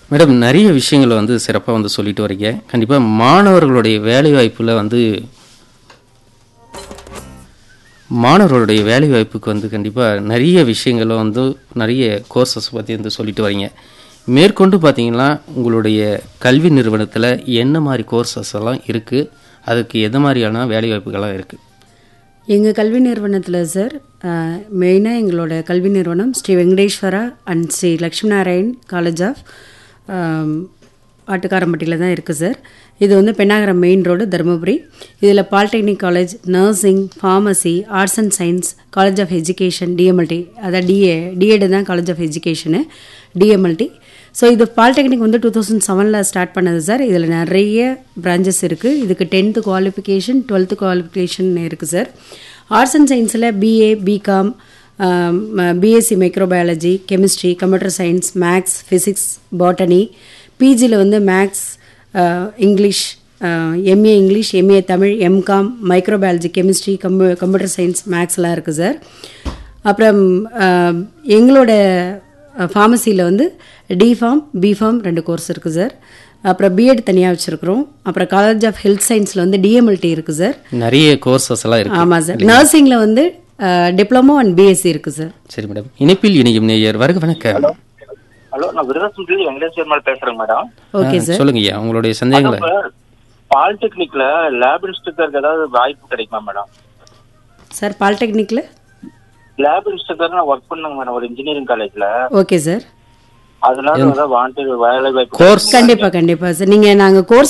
madam நிறைய விஷயங்களை வந்து சிறப்பாக வந்து சொல்லிட்டு வரீங்க கண்டிப்பாக மாணவர்களுடைய வேலைவாய்ப்பில் வந்து மாணவர்களுடைய வேலைவாய்ப்புக்கு வந்து கண்டிப்பாக நிறைய விஷயங்களை வந்து நிறைய கோர்சஸ் பற்றி வந்து சொல்லிட்டு வரீங்க மேற்கொண்டு பார்த்தீங்கன்னா உங்களுடைய கல்வி நிறுவனத்தில் என்ன மாதிரி கோர்சஸ் எல்லாம் இருக்குது அதுக்கு எந்த மாதிரியான வேலைவாய்ப்புகள்லாம் இருக்குது எங்கள் கல்வி நிறுவனத்தில் சார் மெயினாக எங்களோட கல்வி நிறுவனம் Sri Venkateswara and Sri Lakshmi Narayan college of ஆட்டுக்காரம்பட்டியில் தான் இருக்குது சார் இது வந்து பெண்ணாகரம் மெயின் ரோடு தருமபுரி இதில் polytechnic college nursing pharmacy arts and science college of education DMLT அதான் டிஏ டிஎட் தான் college of education DMLT so இது பாலிடெக்னிக் வந்து டூ தௌசண்ட் செவனில் ஸ்டார்ட் பண்ணது சார் இதில் நிறைய பிரான்ச்சஸ் இருக்குது இதுக்கு டென்த்து குவாலிஃபிகேஷன் டுவெல்த்து குவாலிஃபிகேஷன் இருக்குது சார் ஆர்ட்ஸ் அண்ட் சயின்ஸில் BA BCom BSc microbiology chemistry computer science maths physics botany பிஜியில் வந்து maths English MA English MA Tamil MCom microbiology chemistry கம்ப்யூ கம்ப்யூட்டர் சயின்ஸ் மேக்ஸ்லாம் இருக்குது சார் அப்புறம் அஹ், எங்களோட ஃபார்மசியில் வந்து டிஃபார்ம் பிஃபார்ம் ரெண்டு கோர்ஸ் இருக்குது சார் அப்புறம் பிஎட் தனியாக வச்சுருக்குறோம் அப்புறம் காலேஜ் ஆஃப் ஹெல்த் சயின்ஸில் வந்து டிஎம்எல்டி இருக்குது சார் நிறைய கோர்சஸ் எல்லாம் இருக்குது ஆமாம் சார் நர்சிங்கில் வந்து டிப்ளமோ அண்ட் பிஎஸ்சி இருக்குது சார் சரி மேடம் இணைப்பில் இணையும் நேயர் வருக வணக்கம் ஹலோ நான் விருதாசனத்துல வெங்கடேஷ் பெருமாள் பேசுறேங்க மேடம் ஓகே ஆ, சார் சொல்லுங்க ஐயா உங்களுடைய சந்தேகங்களை பாலிடெக்னிக்ல லேப் இன்ஸ்ட்ரக்டருக்கு ஏதாவது வாய்ப்பு கிடைக்குமா மேடம் சார் பாலிடெக்னிக்கில் லேப் இன்ஸ்ட்ரக்டர் நான் ஒர்க் பண்ணுங்க மேடம் ஒரு இன்ஜினியரிங் காலேஜ்ல ஓகே சார் அதனால ஏதாவது வாண்டட் வேலை வாய்ப்பு கோர்ஸ் கண்டிப்பாக கண்டிப்பாக சார் நீங்கள் நாங்கள் கோர்ஸ்